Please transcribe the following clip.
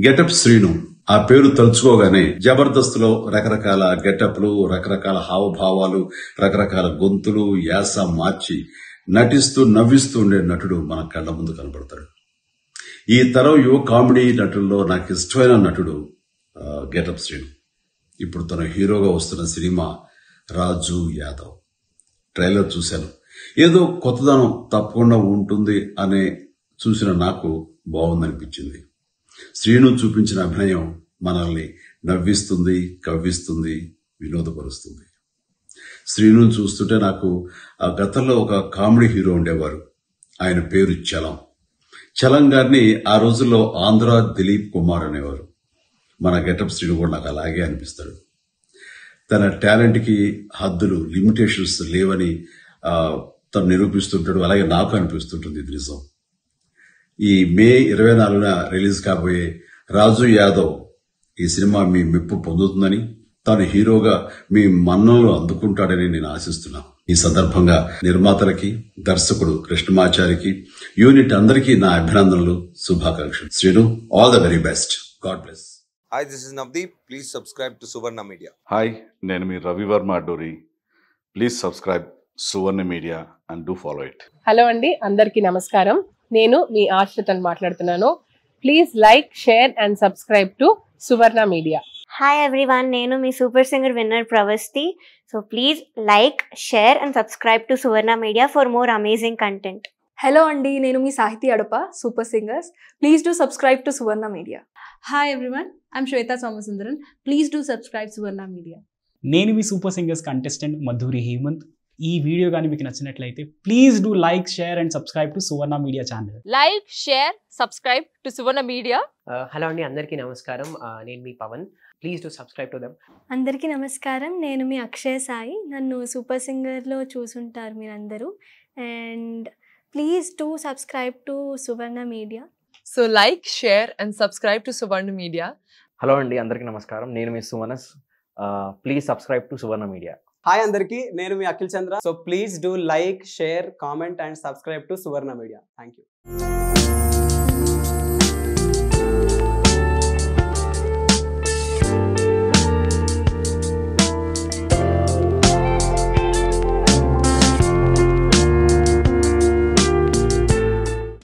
Getup Srinu ఆ పేరు తలుచుకోగానే జబర్దస్త్ లో రకరకాల గెటప్లు రకరకాల హావభావాలు రకరకాల గొంతులు యాస మార్చి నటిస్తూ నవ్విస్తూ ఉండే నటుడు మన కళ్ళ ముందు కనబడతాడు ఈ తరం యువ కామెడీ నటుల్లో నాకు ఇష్టమైన నటుడు ఆ, గెటప్ శ్రీను ఇప్పుడు తన హీరోగా వస్తున్న సినిమా రాజు యాదవ్ ట్రైలర్ చూశాను ఏదో కొత్తదనం తప్పకుండా ఉంటుంది అనే చూసిన నాకు బాగుందనిపించింది శ్రీను చూపించిన అభినయం మనల్ని నవ్విస్తుంది కవ్విస్తుంది వినోదపరుస్తుంది శ్రీను చూస్తుంటే నాకు ఆ గతంలో ఒక కామెడీ హీరో ఉండేవారు ఆయన పేరు చలం చలం గారిని ఆ రోజుల్లో ఆంధ్ర దిలీప్ కుమార్ అనేవారు మన గెటప్ శ్రీను కూడా నాకు అలాగే అనిపిస్తాడు తన టాలెంట్ కి హద్దులు లిమిటేషన్స్ లేవని ఆ, తను నిరూపిస్తుంటాడు అలాగే నాకు అనిపిస్తుంటుంది ఇది నిజం ఈ మే ఇరవై నాలుగున రిలీజ్ కాబోయే రాజు యాదవ్ ఈ సినిమా మీ మెప్పు పొందుతుందని తాను హీరోగా మీ మన్ననలు అందుకుంటాడని నేను ఆశిస్తున్నాను ఈ సందర్భంగా నిర్మాతలకి దర్శకుడు కృష్ణమాచారికి యూనిట్ అందరికీ నా అభినందనలు శుభాకాంక్షలు Srinu all the very best God bless Hi, this is Navdeep. Please subscribe to Suvarna Media. Hi నేను మీ Ravi Varma Adduri please subscribe Suvarna media and do follow it hello అండి అందరికీ నమస్కారం నేను మీ ఆశ్రితన్ మాట్లాడుతున్నాను please like share and subscribe to Suvarna media hi everyone నేను మీ super singer winner Pravasthi so please like share and subscribe to Suvarna media for more amazing content hello అండి నేను మీ Sahithi Adapa super singers please do subscribe to Suvarna media Hi everyone, I'm Shweta Somasundaran. Please do subscribe Suvarna Media. నేను మీ super singers contestant Madhuri Hemanth ఈ video కానీ మీకు నచ్చినట్లయితే please do like share and subscribe to Suvarna media channel like share subscribe to Suvarna media hello అండి అందరికీ నమస్కారం ఆ, నేను మీ Pavan please to subscribe to దమ్ అందరికీ నమస్కారం నేను మీ అక్షయ్ సాయి నన్ను సూపర్ సింగర్లో చూసుంటారు మీరందరూ and please do subscribe to Suvarna media so like share and subscribe to Suvarna media hello అండి అందరికీ నమస్కారం నేను మీ Sumanas please subscribe to Suvarna media hi అందరికీ నేను మీ Akhil Chandra so please do like share comment and subscribe to Suvarna media thank you